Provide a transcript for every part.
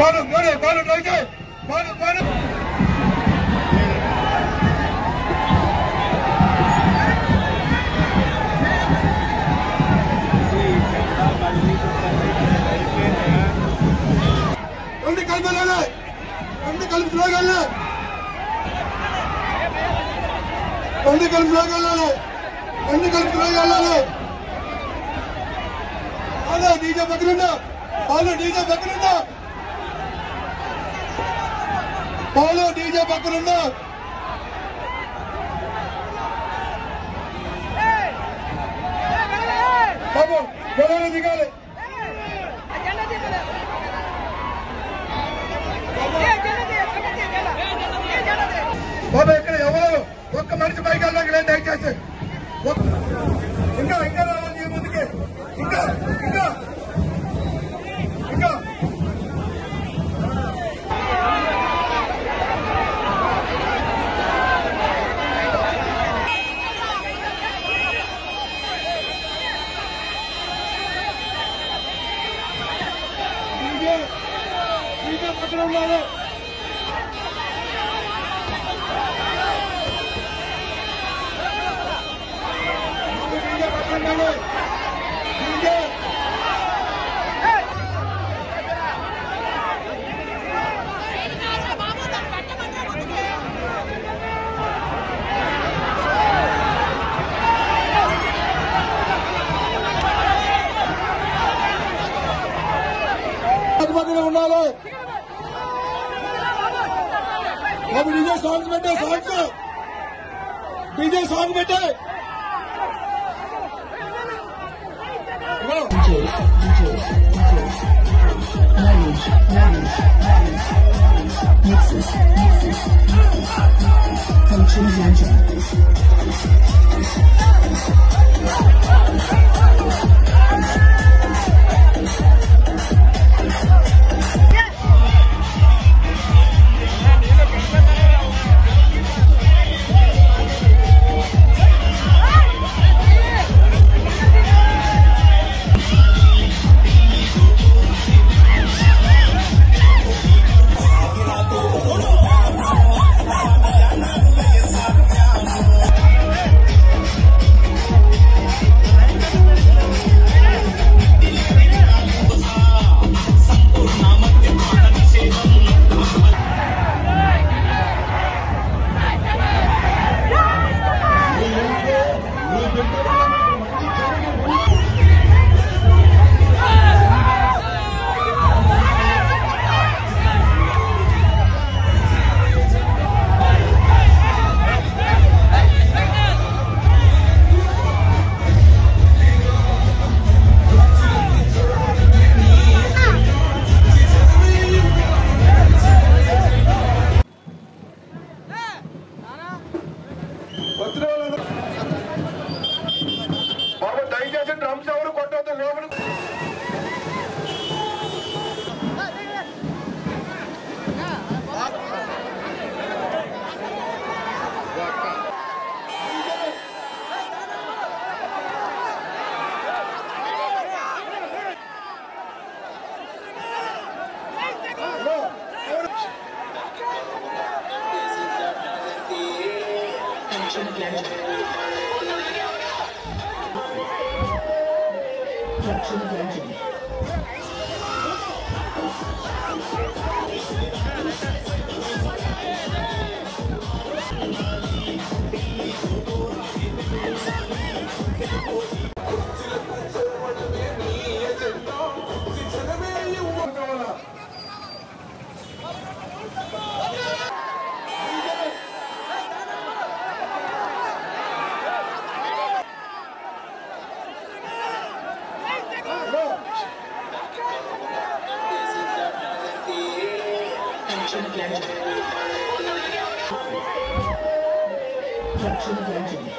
Balu Balu Balu try చేయి బాలు బాలు రెండు కలిపి వెళ్ళాలి రెండు కలిపి స్లోగా వెళ్ళాలి రెండు కలిపి స్లోగా వెళ్ళాలి రెండు కలిపి స్లోగా వెళ్ళాలి బాలు డీజే పక్కనుందా బాలు డీజే పక్కనుందా బాలు డీజే పక్కనుందా బాబు గొడవలు దిగాలి బాబు ఇక్కడ ఎవరు ఒక్క మనిషి పైకి వెళ్ళడానికి లేదు దయచేసి ఒక్క- ఇంకా ఇంకా రావాలి ఈ ముందుకి ఇంకా ఇంకా ఇంకా డీజే డీజే పక్కన ఉన్నారు డీజే పక్కన ఉన్నారు డీజే పక్క పక్కన ఉండాలి బాబు డీజే సాంగ్స్ పెట్టే సాంగ్స్ డీజే సాంగ్ పెట్టే DJs, DJs, DJs, knowledge, knowledge, knowledge, mixes, mixes, function engine. వచ్చిన వాళ్ళందరూ బాబు దయచేసి డ్రమ్స్ ఎవరు కొట్టవద్దు లోపల Function engine. Function engine. Function engine. Function engine.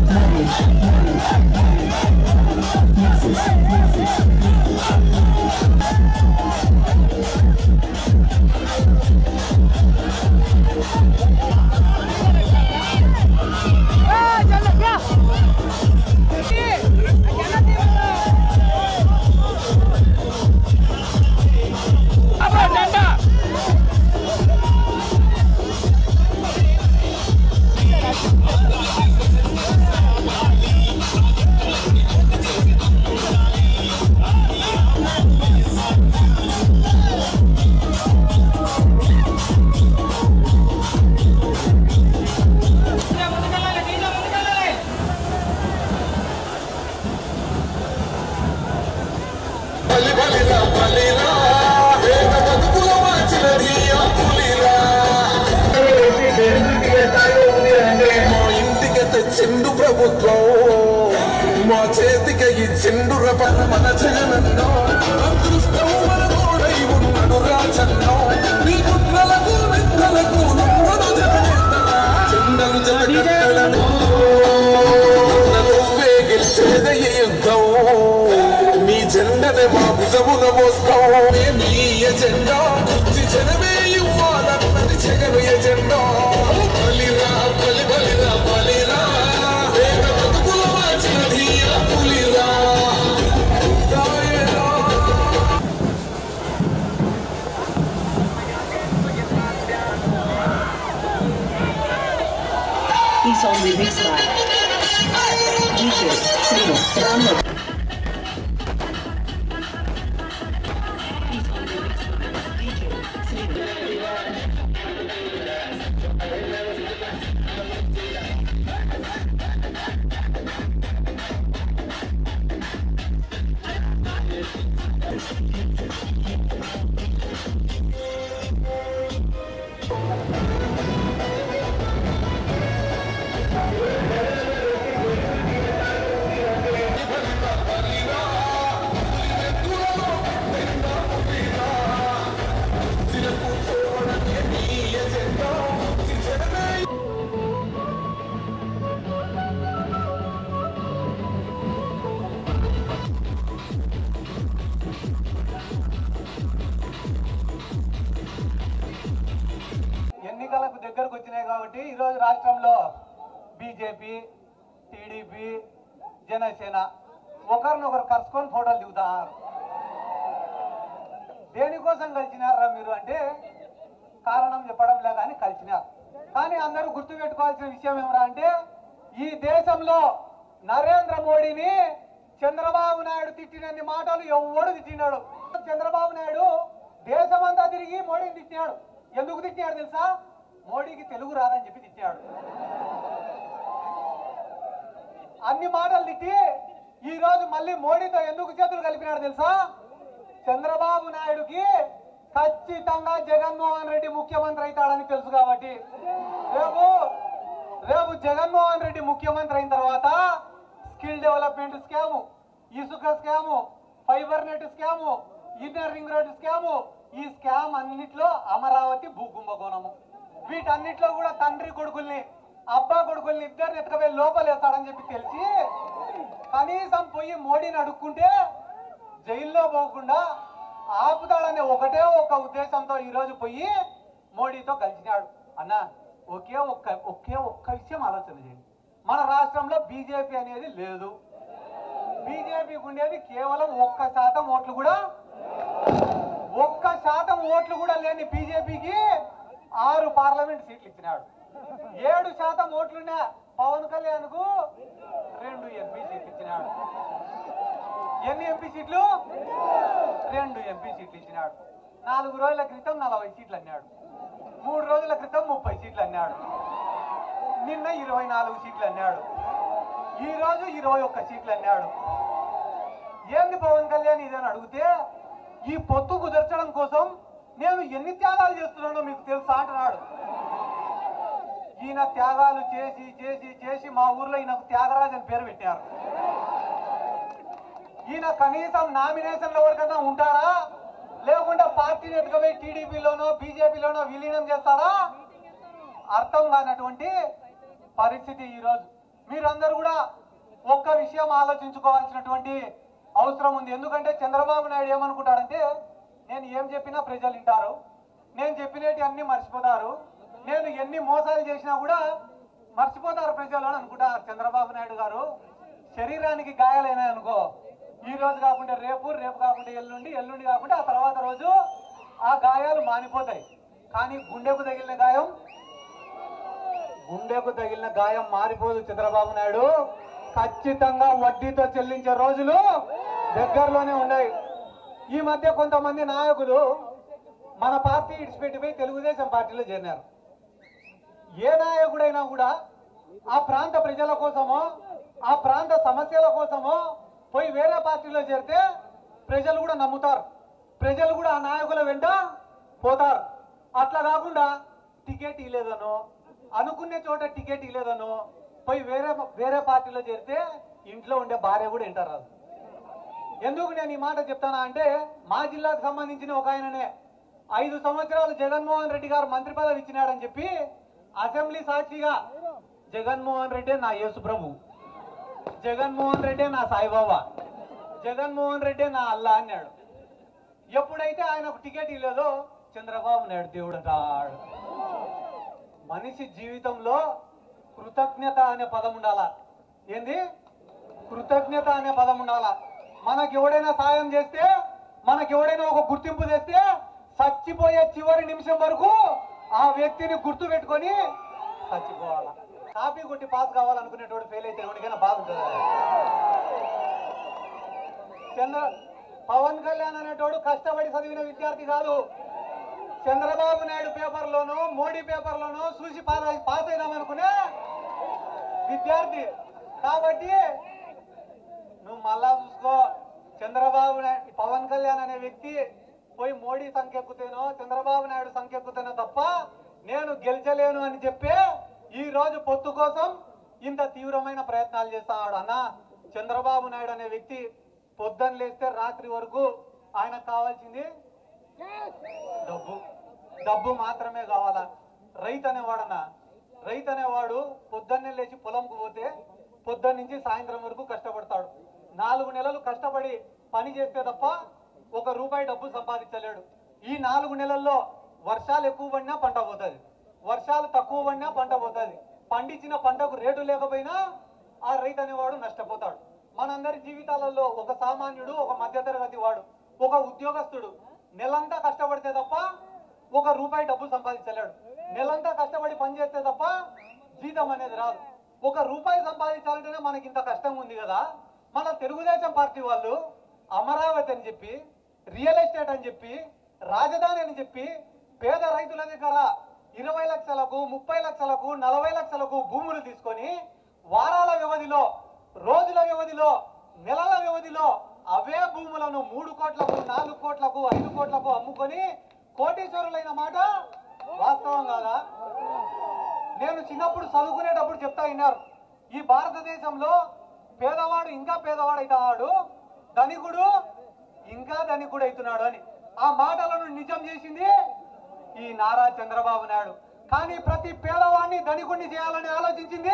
బలి బలిరా బలిరా వేద బతుకుల మార్చినది ఆ పులిరా మా ఇంటికి తెచ్చిండు ప్రభుత్వం మా చేతికి ఇచ్చిండు రపన మన జగనన్నో అదృష్టం మన తోడై ఉన్నాడు రాజన్నో నీ కుట్రలకు నిందలకు నమ్మను జగనేతరా చెండలు జగట్టలను నువ్వే గెలిచేదే ఈ యుద్ధం నీ జెండనే మా భుజమున మోస్తాం మీ ఎజెండా కుర్చి జనమే ఇవ్వాలన్నది జగను ఎజెండా బలిరా బలి బలిరా బలిరా వేద బతుకుల మార్చినది ఆ పులిరా రాయరా ఈ song release by DJ Srinu Rammohan ఈ song release by DJ Srinu ఎన్నికలకు దగ్గరకు వచ్చినాయి కాబట్టి ఈరోజు రాష్ట్రంలో బీజేపీ టీడీపీ జనసేన ఒకరినొకరు కలుసుకొని ఫోటోలు దిగుతారు దేనికోసం కలిసినారా మీరు అంటే కారణం చెప్పడం లే కానీ కలిసినారు కానీ అందరూ గుర్తుపెట్టుకోవాల్సిన విషయం ఏమరా అంటే ఈ దేశంలో నరేంద్ర మోడీని చంద్రబాబు నాయుడు తిట్టినన్ని మాటలు ఎవడు తిట్టినాడు చంద్రబాబు నాయుడు దేశమంతా తిరిగి మోడీని తిట్టినాడు ఎందుకు తిట్టినాడు తెలుసా మోడీకి తెలుగు రాదని చెప్పి తిట్టాడు అన్ని మాటలు తిట్టి ఈ రోజు మళ్ళీ మోడీతో ఎందుకు చేతులు కలిపినాడు తెలుసా చంద్రబాబు నాయుడుకి ఖచ్చితంగా జగన్మోహన్ రెడ్డి ముఖ్యమంత్రి అవుతాడని తెలుసు కాబట్టి రేపు రేపు జగన్మోహన్ రెడ్డి ముఖ్యమంత్రి అయిన తర్వాత స్కిల్ డెవలప్మెంట్ స్కాము ఇసుక scam fibre net scam inner ring road scam ఈ స్కామ్ అన్నిట్లో అమరావతి భూకుంభకోణము వీటన్నిట్లో కూడా తండ్రి కొడుకుల్ని అబ్బా కొడుకుల్ని ఇద్దరిని ఎత్తుకపోయి లోపలేస్తాడని చెప్పి తెలిసి కనీసం పోయి మోడీని అడుక్కుంటే జైల్లో పోకుండా ఆపుతాడనే ఒకటే ఒక ఉద్దేశంతో ఈరోజు పోయి మోడీతో కలిసినాడు అన్న ఒకే ఒక్క ఒకే ఒక్క విషయం ఆలోచన చేయండి మన రాష్ట్రంలో బీజేపీ అనేది లేదు బీజేపీకి ఉండేది కేవలం ఒక్క శాతం ఓట్లు కూడా ఒక్క శాతం ఓట్లు కూడా లేని బీజేపీకి ఆరు పార్లమెంట్ సీట్లు ఇచ్చినాడు ఏడు శాతం ఓట్లున్న పవన్ కళ్యాణ్ కు రెండు ఎంపీ సీట్లు ఇచ్చినాడు ఎన్ని ఎంపీ సీట్లు రెండు ఎంపీ సీట్లు ఇచ్చినాడు నాలుగు రోజుల క్రితం నలభై సీట్లు అన్నాడు మూడు రోజుల క్రితం ముప్పై సీట్లు అన్నాడు నిన్న ఇరవై నాలుగు సీట్లు అన్నాడు ఈ రోజు ఇరవై ఒక్క సీట్లు అన్నాడు ఏంది పవన్ కళ్యాణ్ ఇదని అడిగితే ఈ పొత్తు కుదర్చడం కోసం నేను ఎన్ని త్యాగాలు చేస్తున్నానో మీకు తెలుసా అంటున్నాడు ఈయన త్యాగాలు చేసి చేసి చేసి మా ఊర్లో ఈయనకు త్యాగరాజ్ అని పేరు పెట్టారు ఈయన కనీసం నామినేషన్ల వరకన్నా ఉంటాడా లేకుండా పార్టీని ఎత్తుకపోయి టీడీపీలోనో బీజేపీలోనో విలీనం చేస్తాడా అర్థం కానటువంటి పరిస్థితి ఈరోజు మీరందరూ కూడా ఒక్క విషయం ఆలోచించుకోవాల్సినటువంటి అవసరం ఉంది ఎందుకంటే చంద్రబాబు నాయుడు ఏమనుకుంటాడంటే నేను ఏం చెప్పినా ప్రజలు వింటారు నేను చెప్పినవి అన్ని మర్చిపోతారు నేను ఎన్ని మోసాలు చేసినా కూడా మర్చిపోతారు ప్రజలు అని అనుకుంటారు చంద్రబాబు నాయుడు గారు శరీరానికి గాయాలైనాయి అనుకో ఈ రోజు కాకుండా రేపు రేపు కాకుండా ఎల్లుండి ఎల్లుండి కాకుండా ఆ తర్వాత రోజు ఆ గాయాలు మానిపోతాయి కానీ గుండెకు తగిలిన గాయం గుండెకు తగిలిన గాయం మారిపోదు చంద్రబాబు నాయుడు ఖచ్చితంగా వడ్డీతో చెల్లించే రోజులు దగ్గరలోనే ఉన్నాయి ఈ మధ్య కొంతమంది నాయకులు మన పార్టీ ఇడిచిపెట్టిపోయి తెలుగుదేశం పార్టీలో చేరినారు ఏ నాయకుడైనా కూడా ఆ ప్రాంత ప్రజల కోసమో ఆ ప్రాంత సమస్యల కోసమో పోయి వేరే పార్టీలో చేరితే ప్రజలు కూడా నమ్ముతారు ప్రజలు కూడా ఆ నాయకుల వెంట పోతారు అట్లా కాకుండా టికెట్ ఇలేదనో అనుకునే చోట టికెట్ ఇలేదనో పోయి వేరే వేరే పార్టీలో చేరితే ఇంట్లో ఉండే భార్య కూడా వింటారు రాదు ఎందుకు నేను ఈ మాట చెప్తానా అంటే మా జిల్లాకు సంబంధించిన ఒక ఆయననే ఐదు సంవత్సరాలు జగన్మోహన్ రెడ్డి గారు మంత్రి పదవి ఇచ్చినాడని చెప్పి అసెంబ్లీ సాక్షిగా జగన్మోహన్ రెడ్డి నా యేసు ప్రభు జగన్మోహన్ రెడ్డి నా సాయిబాబా జగన్మోహన్ రెడ్డి నా అల్లా అన్నాడు ఎప్పుడైతే ఆయనకు టికెట్ ఇవ్వలేదో చంద్రబాబు నాయుడు దేవుడు అంటాడు మనిషి జీవితంలో కృతజ్ఞత అనే పదం ఉండాలా ఏంది కృతజ్ఞత అనే పదం ఉండాలా మనకి ఎవడైనా సాయం చేస్తే మనకి ఎవడైనా ఒక గుర్తింపు తెస్తే చచ్చిపోయే చివరి నిమిషం వరకు ఆ వ్యక్తిని గుర్తు పెట్టుకొని చచ్చిపోవాలా కాపీ కొట్టి పాస్ కావాలనుకునేటోడు ఫెయిల్ అయితే ఎవరికైనా బాధ ఉంటుందా చంద్ర పవన్ కళ్యాణ్ అనేటోడు కష్టపడి చదివిన విద్యార్థి కాదు చంద్రబాబు నాయుడు పేపర్లోనూ మోడీ పేపర్లోనూ చూసి పాస్ పాస్ అయినామనుకునే విద్యార్థి కాబట్టి నువ్వు మళ్ళా చూసుకో చంద్రబాబు నాయుడు పవన్ కళ్యాణ్ అనే వ్యక్తి పోయి మోడీ సంఖ్య ఎక్కుతేనో చంద్రబాబు నాయుడు సంఖ్య ఎక్కుతేనో తప్ప నేను గెలిచలేను అని చెప్పి ఈ రోజు పొత్తు కోసం ఇంత తీవ్రమైన ప్రయత్నాలు చేస్తాడు అన్న చంద్రబాబు నాయుడు అనే వ్యక్తి పొద్దున్న లేస్తే రాత్రి వరకు ఆయనకు కావాల్సింది డబ్బు డబ్బు మాత్రమే కావాలా రైతు అనేవాడన్నా రైతు అనేవాడు పొద్దున్నే లేచి పొలంకు పోతే పొద్దున్న నుంచి సాయంత్రం వరకు కష్టపడతాడు నాలుగు నెలలు కష్టపడి పని చేస్తే తప్ప ఒక రూపాయి డబ్బు సంపాదించలేడు ఈ నాలుగు నెలల్లో వర్షాలు ఎక్కువ పడినా పంట పోతుంది వర్షాలు తక్కువ పడినా పంట పోతుంది పండించిన పంటకు రేటు లేకపోయినా ఆ రైతు అనేవాడు నష్టపోతాడు మనందరి జీవితాలలో ఒక సామాన్యుడు ఒక మధ్యతరగతి వాడు ఒక ఉద్యోగస్తుడు నెలంతా కష్టపడితే తప్ప ఒక రూపాయి డబ్బు సంపాదించలేడు నెలంతా కష్టపడి పని చేస్తే తప్ప జీతం అనేది రాదు ఒక రూపాయి సంపాదించాలంటేనే మనకి ఇంత కష్టం ఉంది కదా మన తెలుగుదేశం పార్టీ వాళ్ళు అమరావతి అని చెప్పి రియల్ ఎస్టేట్ అని చెప్పి రాజధాని అని చెప్పి పేద రైతుల దగ్గర ఇరవై లక్షలకు ముప్పై లక్షలకు నలభై లక్షలకు భూములు తీసుకొని వారాల వ్యవధిలో రోజుల వ్యవధిలో నెలల వ్యవధిలో అవే భూములను మూడు కోట్లకు నాలుగు కోట్లకు ఐదు కోట్లకు అమ్ముకొని కోటీశ్వరులైన మాట వాస్తవం కాదా నేను చిన్నప్పుడు చదువుకునేటప్పుడు చెప్తా విన్నారు ఈ భారతదేశంలో పేదవాడు ఇంకా పేదవాడు అవుతాడు ధనికుడు ఇంకా ధనికుడు అవుతున్నాడు అని ఆ మాటలను నిజం చేసింది ఈ నారా చంద్రబాబు నాయుడు కానీ ప్రతి పేదవాడిని ధనికుడిని చేయాలని ఆలోచించింది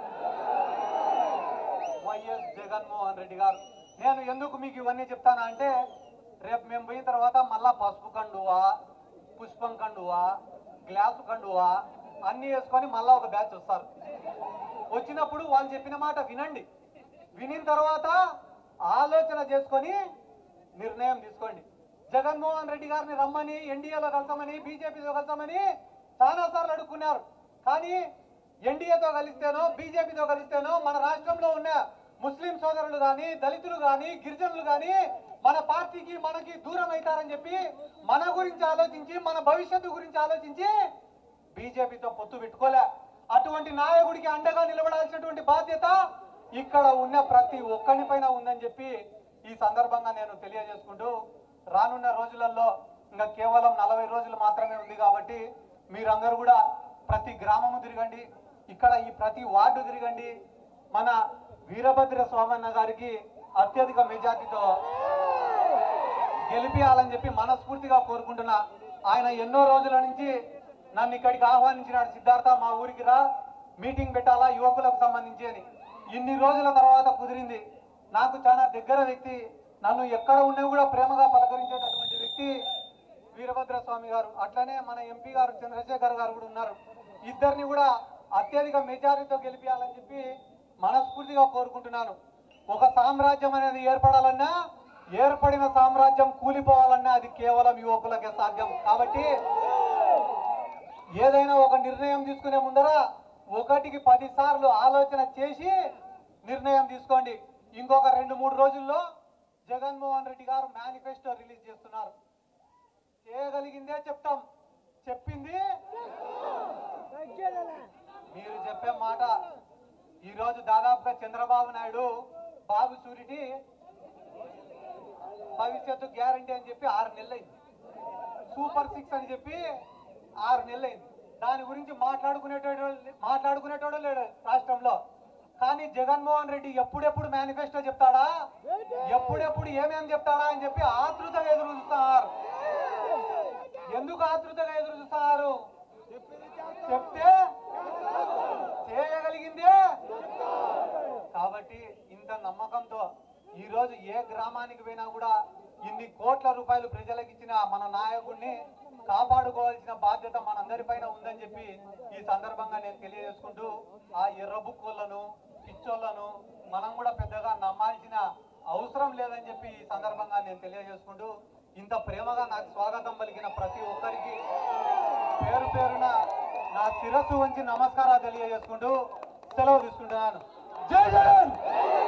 వైఎస్ జగన్మోహన్ రెడ్డి గారు నేను ఎందుకు మీకు ఇవన్నీ చెప్తానా అంటే రేపు మేము పోయిన తర్వాత మళ్ళా పసుపు కండువా పుష్పం కండువా గ్లాసు కండువా అన్ని వేసుకొని మళ్ళా ఒక బ్యాచ్ వస్తారు వచ్చినప్పుడు వాళ్ళు చెప్పిన మాట వినండి వినిన తర్వాత ఆలోచన చేసుకొని నిర్ణయం తీసుకోండి జగన్మోహన్ రెడ్డి గారిని రమ్మని ఎన్డీఏలో కలసమని బీజేపీతో కలసమని చాలా సార్లు అడుక్కున్నారు కానీ ఎన్డీఏతో కలిస్తేనో బీజేపీతో కలిస్తేనో మన రాష్ట్రంలో ఉన్న ముస్లిం సోదరులు కానీ దళితులు కానీ గిరిజనులు కానీ మన పార్టీకి మనకి దూరం అవుతారని చెప్పి మన గురించి ఆలోచించి మన భవిష్యత్తు గురించి ఆలోచించి బీజేపీతో పొత్తు పెట్టుకోలే అటువంటి నాయకుడికి అండగా నిలబడాల్సినటువంటి బాధ్యత ఇక్కడ ఉన్న ప్రతి ఒక్కరి పైన ఉందని చెప్పి ఈ సందర్భంగా నేను తెలియజేసుకుంటూ రానున్న రోజులలో ఇంకా కేవలం నలభై రోజులు మాత్రమే ఉంది కాబట్టి మీరందరూ కూడా ప్రతి గ్రామము తిరగండి ఇక్కడ ఈ ప్రతి వార్డు తిరగండి మన వీరభద్ర స్వామన్న గారికి అత్యధిక మెజార్టీతో గెలిపియాలని చెప్పి మనస్ఫూర్తిగా కోరుకుంటున్నా ఆయన ఎన్నో రోజుల నుంచి నన్ను ఇక్కడికి ఆహ్వానించినాడు సిద్ధార్థ మా ఊరికి రా మీటింగ్ పెట్టాలా యువకులకు సంబంధించి అని ఇన్ని రోజుల తర్వాత కుదిరింది నాకు చాలా దగ్గర వ్యక్తి నన్ను ఎక్కడ ఉన్నా కూడా ప్రేమగా పలకరించేటటువంటి వ్యక్తి వీరభద్ర స్వామి గారు అట్లనే మన ఎంపీ గారు చంద్రశేఖర్ గారు కూడా ఉన్నారు ఇద్దరిని కూడా అత్యధిక మెజారిటీతో గెలిపించాలని చెప్పి మనస్ఫూర్తిగా కోరుకుంటున్నాను ఒక సామ్రాజ్యం అనేది ఏర్పడాలన్నా ఏర్పడిన సామ్రాజ్యం కూలిపోవాలన్నా అది కేవలం యువకులకే సాధ్యం కాబట్టి ఏదైనా ఒక నిర్ణయం తీసుకునే ముందర ఒకటికి పది సార్లు ఆలోచన చేసి నిర్ణయం తీసుకోండి ఇంకొక రెండు మూడు రోజుల్లో జగన్మోహన్ రెడ్డి గారు మేనిఫెస్టో రిలీజ్ చేస్తున్నారు చేయగలిగిందే చెప్తాం చెప్పింది మీరు చెప్పే మాట ఈ రోజు దాదాపుగా చంద్రబాబు నాయుడు బాబు సూరిటి భవిష్యత్తు గ్యారంటీ అని చెప్పి ఆరు నెలలైంది సూపర్ సిక్స్ అని చెప్పి ఆరు నెలలైంది దాని గురించి మాట్లాడుకునేటోడు మాట్లాడుకునేటోడు లేడు రాష్ట్రంలో కానీ జగన్మోహన్ రెడ్డి ఎప్పుడెప్పుడు మేనిఫెస్టో చెప్తాడా ఎప్పుడెప్పుడు ఏమేం చెప్తాడా అని చెప్పి ఆతృతగా ఎదురు చూస్తున్నారు ఎందుకు ఆతృతగా ఎదురు చూస్తున్నారు చెప్తే చేయగలిగిందే కాబట్టి ఇంత నమ్మకంతో ఈ రోజు ఏ గ్రామానికి పోయినా కూడా ఇన్ని కోట్ల రూపాయలు ప్రజలకు ఇచ్చిన మన నాయకుడిని కాపాడుకోవాల్సిన బాధ్యత మనందరిపైన ఉందని చెప్పి ఈ సందర్భంగా నేను తెలియజేసుకుంటూ ఆ ఎర్ర బుక్కులను పిచ్చోళ్లను మనం కూడా పెద్దగా నమ్మాల్సిన అవసరం లేదని చెప్పి ఈ సందర్భంగా నేను తెలియజేసుకుంటూ ఇంత ప్రేమగా నాకు స్వాగతం పలికిన ప్రతి ఒక్కరికి పేరు పేరున నా శిరస్సు వంచి నమస్కారాలు తెలియజేసుకుంటూ సెలవు తీసుకుంటున్నాను జై జగన్